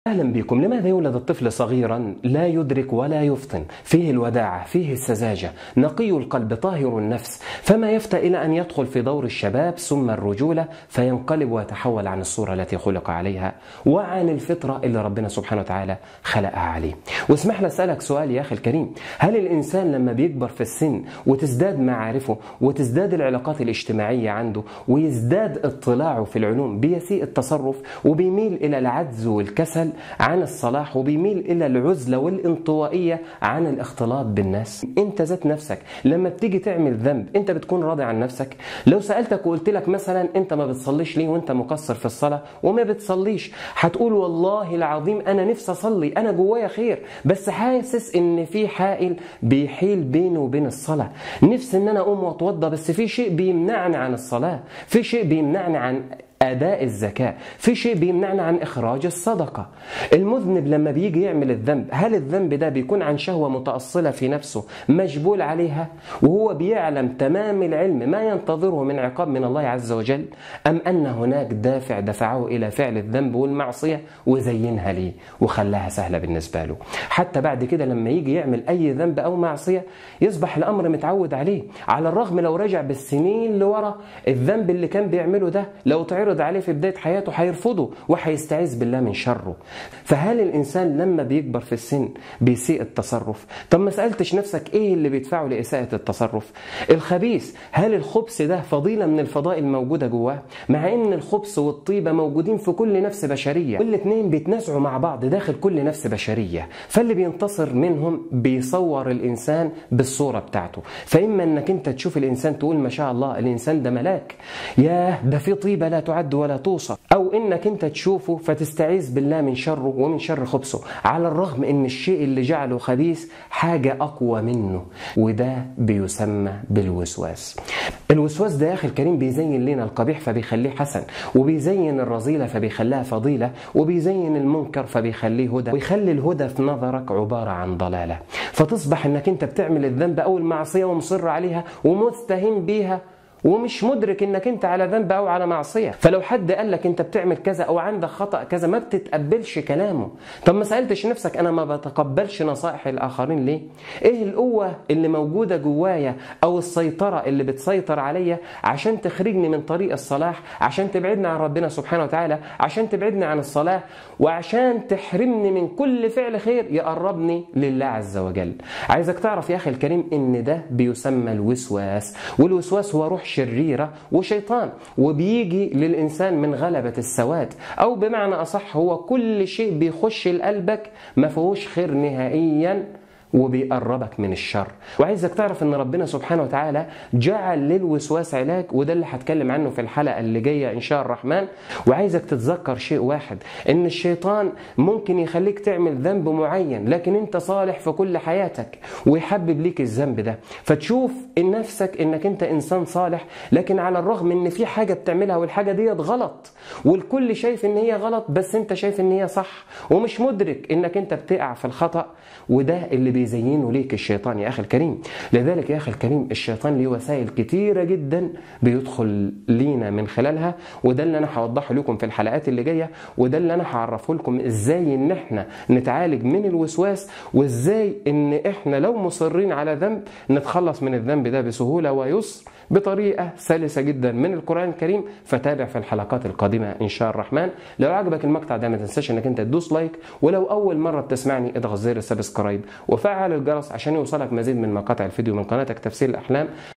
اهلا بكم لماذا يولد الطفل صغيرا لا يدرك ولا يفطن فيه الوداعه فيه السذاجه نقي القلب طاهر النفس فما يفتى الى ان يدخل في دور الشباب ثم الرجوله فينقلب ويتحول عن الصوره التي خلق عليها وعن الفطره اللي ربنا سبحانه وتعالى خلقها عليه واسمح لي اسالك سؤال يا اخي الكريم هل الانسان لما بيكبر في السن وتزداد معارفه وتزداد العلاقات الاجتماعيه عنده ويزداد اطلاعه في العلوم بيسيء التصرف وبيميل الى العجز والكسل عن الصلاح وبيميل الى العزله والانطوائيه عن الاختلاط بالناس انت ذات نفسك لما بتيجي تعمل ذنب انت بتكون راضي عن نفسك لو سالتك وقلت لك مثلا انت ما بتصليش ليه وانت مقصر في الصلاه وما بتصليش هتقول والله العظيم انا نفسي اصلي انا جوايا خير بس حاسس ان في حائل بيحيل بيني وبين الصلاه نفسي ان انا اقوم واتوضى بس في شيء بيمنعني عن الصلاه في شيء بيمنعني عن أداء الزكاة في شيء بيمنعنا عن إخراج الصدقة المذنب لما بيجي يعمل الذنب هل الذنب ده بيكون عن شهوة متأصلة في نفسه مجبول عليها وهو بيعلم تمام العلم ما ينتظره من عقاب من الله عز وجل أم أن هناك دافع دفعه إلى فعل الذنب والمعصية وزينها ليه وخلاها سهلة بالنسبة له حتى بعد كده لما يجي يعمل أي ذنب أو معصية يصبح الأمر متعود عليه على الرغم لو رجع بالسنين لورا الذنب اللي كان بيعمله ده لو تعرض عليه في بداية حياته هيرفضه وهيستعيذ بالله من شره فهل الإنسان لما بيكبر في السن بيسيء التصرف طب ما سألتش نفسك إيه اللي بيدفعه لإساءة التصرف الخبيث هل الخبث ده فضيلة من الفضائل موجودة جواه مع إن الخبث والطيبة موجودين في كل نفس بشرية والاثنين بيتنازعوا مع بعض داخل كل نفس بشرية فاللي بينتصر منهم بيصور الإنسان بالصورة بتاعته فإما إنك أنت تشوف الإنسان تقول ما شاء الله الإنسان ده ملاك ياه ده في طيبة لا تعد ولا توصف أو إنك أنت تشوفه فتستعيذ بالله من شره ومن شر خبثه على الرغم إن الشيء اللي جعله خبيث حاجة أقوى منه وده بيسمى بالوسواس الوسواس ده يا أخي الكريم بيزين لنا القبيح فبيخليه حسن وبيزين الرذيلة فبيخليها فضيلة وبيزين المنكر فبيخليه هدى ويخلي الهدى في نظرك عبارة عن ضلالة فتصبح انك انت بتعمل الذنب او المعصية ومصر عليها ومستهين بيها ومش مدرك انك انت على ذنب او على معصيه فلو حد قال لك انت بتعمل كذا او عندك خطا كذا ما بتتقبلش كلامه طب ما سالتش نفسك انا ما بتقبلش نصائح الاخرين ليه ايه القوه اللي موجوده جوايا او السيطره اللي بتسيطر عليا عشان تخرجني من طريق الصلاح عشان تبعدني عن ربنا سبحانه وتعالى عشان تبعدني عن الصلاه وعشان تحرمني من كل فعل خير يقربني لله عز وجل عايزك تعرف يا اخي الكريم ان ده بيسمى الوسواس والوسواس هو روح شريرة وشيطان وبيجي للإنسان من غلبة السواد أو بمعنى أصح هو كل شيء بيخش لقلبك ما فيهوش خير نهائيا وبيقربك من الشر وعايزك تعرف ان ربنا سبحانه وتعالى جعل للوسواس علاج وده اللي هتكلم عنه في الحلقه اللي جايه ان شاء الرحمن وعايزك تتذكر شيء واحد ان الشيطان ممكن يخليك تعمل ذنب معين لكن انت صالح في كل حياتك ويحبب ليك الذنب ده فتشوف إن نفسك انك انت انسان صالح لكن على الرغم ان في حاجه بتعملها والحاجه ديت غلط والكل شايف ان هي غلط بس انت شايف ان هي صح ومش مدرك انك انت بتقع في الخطا وده اللي بيزينه ليك الشيطان يا اخي الكريم لذلك يا اخي الكريم الشيطان ليه وسائل كتيره جدا بيدخل لينا من خلالها وده اللي انا هوضحه لكم في الحلقات اللي جايه وده اللي انا هعرفه لكم ازاي ان احنا نتعالج من الوسواس وازاي ان احنا لو مصرين على ذنب نتخلص من الذنب ده بسهوله ويسر بطريقه سلسه جدا من القران الكريم فتابع في الحلقات القادمه ان شاء الرحمن لو عجبك المقطع ده ما تنساش انك انت تدوس لايك ولو اول مره بتسمعني اضغط زر السبسكرايب وفعل الجرس عشان يوصلك مزيد من مقاطع الفيديو من قناتك تفسير الاحلام